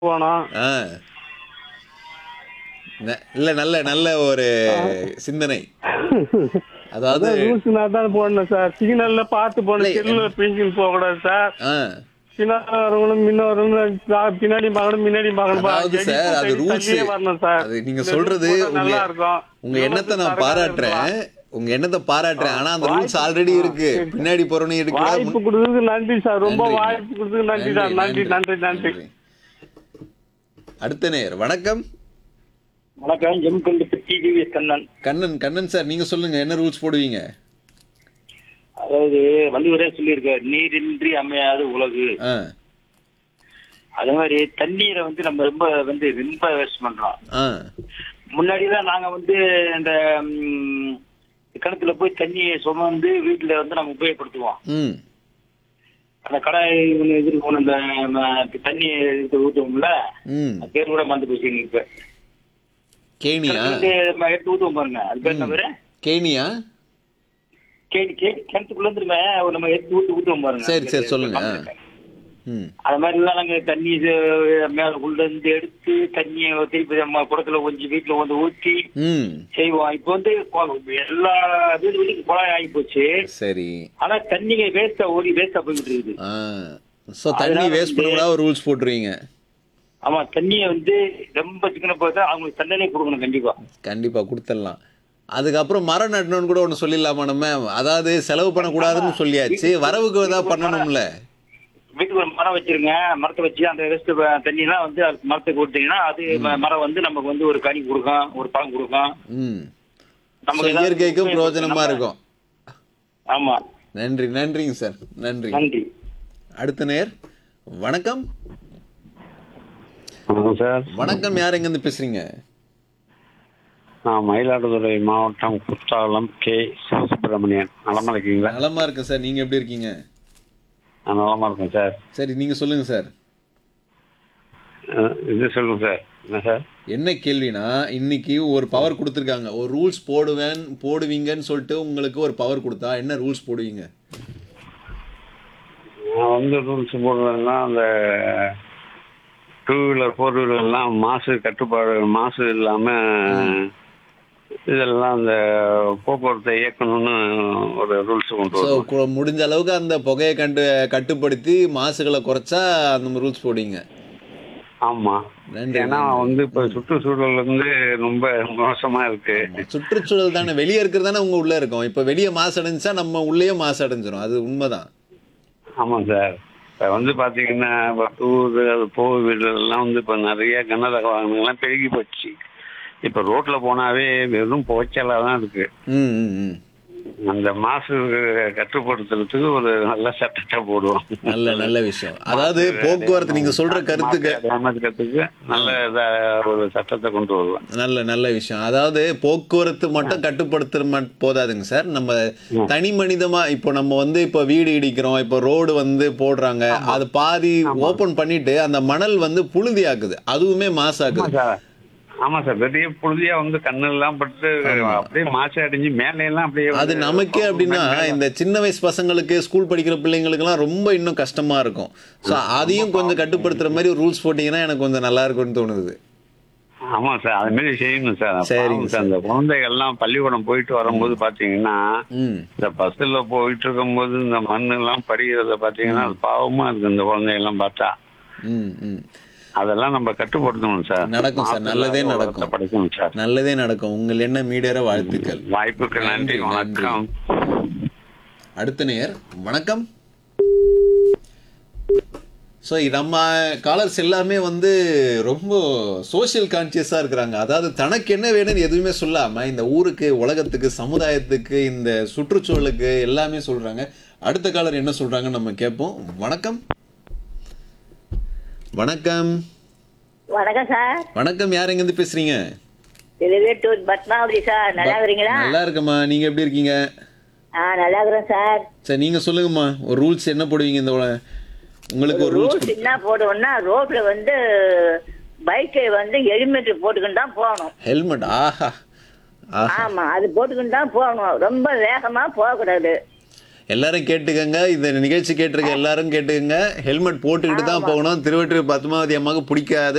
போனோம் ஆ ந- இல்ல நல்ல நல்ல ஒரு சிந்தனை அதாவது ரூல்ஸ் நான் தான் போடணும் சார் சிக்னல்ல பார்த்து போகணும் செல்லுல பிஞ்சின் போக கூடாது சார் ஆ பின்னாடி வரவங்களும் முன்ன வரவங்களும் பா- பின்னாடி பார்க்கணும் முன்னாடி பார்க்கணும் பா. அதாவது எடி சார், அது போட்டு rules. தள்ளியே வரணும் சார் அது நீங்க இந்த சொல்றது rules போட்டா நல்லா உங்க- இருக்கும் உங்க எண்ணத்தை நான் பாராட்டுறேன் உங்க எண்ணத்தை பாராட்டுறேன் ஆனா அந்த ரூல்ஸ் ஆல்ரெடி இருக்கு பின்னாடி போறவனு வாய்ப்பு எடுக்கூடாது கொடுத்ததுக்கு நன்றி சார் ரொம்ப நன்றி. வாய்ப்பு கொடுத்ததுக்கு நன்றி சார் நன்றி நன்றி நன்றி அடுத்த நேர் வணக்கம் வணக்கம் எம் கண்டு டிவிஎஸ் கண்ணன் கண்ணன் கண்ணன் சார் நீங்க சொல்லுங்க என்ன ரூல்ஸ் போடுவீங்க அதாவது வள்ளுவரே சொல்லியிருக்காரு நீரின்றி அமையாது உலகு ஆ அதே மாதிரி தண்ணீரை வந்து நம்ம ரொம்ப வந்து ரொம்ப வேஸ்ட் பண்றோம் ஆ முன்னாடி தான் நாங்க வந்து இந்த ம், கிணத்துல போய் தண்ணியை சுமந்து வீட்டுல வந்து நம்ம உபயோகப்படுத்துவோம் ம் அந்த கடாய் ஒண்ணு எதிர்க்கணும் இந்த ம, தண்ணி எடுத்து ஊத்துவோம்ல ம் அது பேர் கூட மறந்து போச்சு எனக்கு இப்ப கேணியா கிணத்துல நம்ம எடுத்து ஊத்துவோம் பாருங்க அது பேர் என்ன பேரு கேணியா கேணி கேணி கிணத்துக்குள்ள இருந்துருமே நம்ம எடுத்து ஊத்து ஊத்துவோம் பாருங்க சரி, சரி, சொல்லுங்க. ம் அது மாதிரி எல்லாம் நாங்க தண்ணி இது மேல உள்ள இருந்து எடுத்து தண்ணியை திருப்பி நம்ம குடத்துல கொஞ்சம் வீட்டுல வந்து ஊத்தி ம் செய்வோம் இப்போ வந்து கொ- எல்லா வீடு வீட்டுக்கு குழாய் ஆகி போச்சு சரி ஆனா தண்ணிங்க வேஸ்டா ஓடி வேஸ்டா போயிட்டு இருக்குது ஆ ஸோ தண்ணி அதனால வேஸ்ட் பண்ணக்கூடாது ஒரு ரூல்ஸ் போட்டுருவீங்க ஆமா தண்ணியை வந்து ரொம்ப சிக்கன போதா அவங்களுக்கு தண்டனை கொடுக்கணும் கண்டிப்பா கண்டிப்பா கொடுத்துடலாம் அதுக்கப்புறம் மரம் நடணும்னு கூட ஒன்று சொல்லிடலாமா நம்ம அதாவது செலவு பண்ணக்கூடாதுன்னு சொல்லியாச்சு வரவுக்கு ஏதாவது பண்ணணும்ல வீட்டுக்கு ஒரு மரம் வச்சிருங்க மரத்தை வச்சு அந்த வேஸ்ட் தண்ணி எல்லாம் வந்து அதுக்கு மரத்துக்கு கொடுத்தீங்கன்னா அது ம- மரம் வந்து நமக்கு வந்து ஒரு கனி கொடுக்கும் ஒரு பழம் கொடுக்கும் ம் So, நமக்கு ஏதாவது இயற்கைக்கும் உபயோகப்படும். பிரயோஜனமா நம்ம- இருக்கும் ஆமா நன்றி நன்றிங்க சார் நன்றி நன்றி அடுத்த நேர் வணக்கம் வணக்கம் சார் வணக்கம் யார் எங்கேருந்து பேசுறீங்க நான் மயிலாடுதுறை மாவட்டம் குற்றாலம் கே சிவசுப்பிரமணியன் நலமா இருக்கீங்களா நலமா இருக்கேன் சார் நீங்க எப்படி இருக்கீங்க நான் நலமா இருக்கேன் சார் சரி நீங்க சொல்லுங்க சார் அஹ், இது சொல்லுங்க சார் என்ன சார் என்ன கேள்வினா இன்னைக்கு ஒரு பவர் கொடுத்துருக்காங்க ஒரு ரூல்ஸ் போடுவேன் போடுவீங்கன்னு சொல்லிட்டு உங்களுக்கு ஒரு பவர் கொடுத்தா என்ன ரூல்ஸ் போடுவீங்க நான் வந்து ரூல்ஸ் போடுறதுன்னா அந்த டூ வீலர் ஃபோர் வீலர்லாம் மாசு கட்டுப்பாடு மாசு இல்லாம இதெல்லாம் அந்த போக்குவரத்தை இயக்கணும்னு ஒரு ரூல்ஸ் கொண்டு ஸோ வருவோம் முடிஞ்ச அளவுக்கு அந்த புகையை கண்டு கட்டுப்படுத்தி மாசுகளை குறைச்சா அந்த ரூல்ஸ் போடுவீங்க ஆமா நன்றி, ஏன்னா நன்றி. வந்து இப்ப சுற்றுச்சூழல் வந்து ரொம்ப மோசமா இருக்கு சுற்றுச்சூழல் தானே வெளியே இருக்கிறது தானே உங்க உள்ள இருக்கும் இப்போ வெளியே மாசு அடைஞ்சா நம்ம உள்ளேயே மாசு அடைஞ்சிரும் அது உண்மைதான் ஆமா சார் இப்ப வந்து பாத்தீங்கன்னா இப்போ டூர் அது போக வீடுலாம் வந்து இப்ப நிறைய கனரக வாகனங்கள்லாம் பெருகி போச்சு இப்ப ரோட்ல போனாவே வெறும் புகைச்சலா தான் இருக்கு ம் ம் ம் அந்த மாசு கட்டுப்படுத்துறதுக்கு ஒரு நல்ல சட்டத்தை போடுவோம் நல்ல நல்ல விஷயம் அதாவது போக்குவரத்து நீங்க சொல்ற கருத்துக்கு கருத்துக்கு நல்ல இதா ஒரு சட்டத்தை கொண்டு வருவேன் நல்ல நல்ல விஷயம் அதாவது போக்குவரத்து மட்டும் கட்டுப்படுத்துற மட் போதாதுங்க சார் நம்ம தனி மனிதமா இப்போ நம்ம வந்து இப்போ வீடு இடிக்கிறோம் இப்போ ரோடு வந்து போடுறாங்க அது பாதி ஓபன் பண்ணிட்டு அந்த மணல் வந்து புழுதி ஆக்குது அதுவுமே மாசாக்குது ஆமா சார் ஆமா சார் பெரிய புழுதியா வந்து கண்ணெல்லாம் பட்டு அப்படியே மாசு அடைஞ்சு மேலே எல்லாம் அப்படியே அது வந்து நமக்கே அப்படின்னா இந்த சின்ன வயசு பசங்களுக்கு ஸ்கூல் படிக்கிற பிள்ளைங்களுக்குலாம் ரொம்ப இன்னும் கஷ்டமா இருக்கும் ஸோ அதையும் கொஞ்சம் கட்டுப்படுத்துற மாதிரி ரூல்ஸ் போட்டீங்கன்னா எனக்கு கொஞ்சம் நல்லா இருக்கும்னு தோணுது ஆமா சார் அது மாதிரி செய்யணும் சார் சரிங்க பாவம் சார் இந்த குழந்தைகள் எல்லாம் பள்ளிக்கூடம் போயிட்டு வரும்போது பாத்தீங்கன்னா ம் இந்த பஸ்ல போயிட்டு இருக்கும்போது இந்த மண்ணு எல்லாம் படிக்கிறத பாத்தீங்கன்னா அது பாவமா இருக்கு இந்த குழந்தைகள் எல்லாம் பார்த்தா ம் ம் அதெல்லாம் நம்ம கட்டுப்படுத்தணும் சார் நடக்கும் சார், நல்லதே மாசு நடக்கும். இல்லாத படைக்கணும் சார் நல்லதே நடக்கும் உங்கள் என்ன மீடியர வாழ்த்துக்கள் வாய்ப்புக்கு நன்றி நன்றி, வணக்கம் அடுத்த நேர் வணக்கம் ஸோ நம்ம காலர்ஸ் எல்லாமே வந்து ரொம்ப சோஷியல் கான்சியஸாக இருக்கிறாங்க அதாவது தனக்கு என்ன வேணும்னு எதுவுமே சொல்லாமல் இந்த ஊருக்கு உலகத்துக்கு சமுதாயத்துக்கு இந்த சுற்றுச்சூழலுக்கு எல்லாமே சொல்கிறாங்க அடுத்த காலர் என்ன சொல்கிறாங்கன்னு நம்ம கேட்போம் வணக்கம் வணக்கம் வணக்கம் சார் வணக்கம் யார் எங்கேருந்து பேசுகிறீங்க திருவேட்டூர் பத்மாவதி சார் நல்லா இருக்கிறீங்களா நல்லா இருக்கம்மா நீங்கள் எப்படி இருக்கீங்க ஆ நல்லா இருக்கிறேன் சார் சரி நீங்கள் சொல்லுங்கம்மா ஒரு ரூல்ஸ் என்ன போடுவீங்க இந்த உல- உங்களுக்கு ஒரு ரூல்ஸ் ரூல்ஸ் என்ன போடுவோம்னா ரோட்ல வந்து பைக்கை வந்து ஹெல்மெட் போட்டுக்கிட்டு தான் போகணும் ஹெல்மெட் ஆஹா ஆஹா ஆமா அது போட்டுக்கிட்டு தான் போகணும் ரொம்ப வேகமா போகக்கூடாது எல்லாரும் கேட்டுக்கங்க இந்த நிகழ்ச்சி கேட்டிருக்க எல்லாரும் கேட்டுக்கங்க ஹெல்மெட் போட்டுக்கிட்டு தான் போகணும் திருவட்டூர் பத்மாவதி அம்மாவுக்கு பிடிக்காது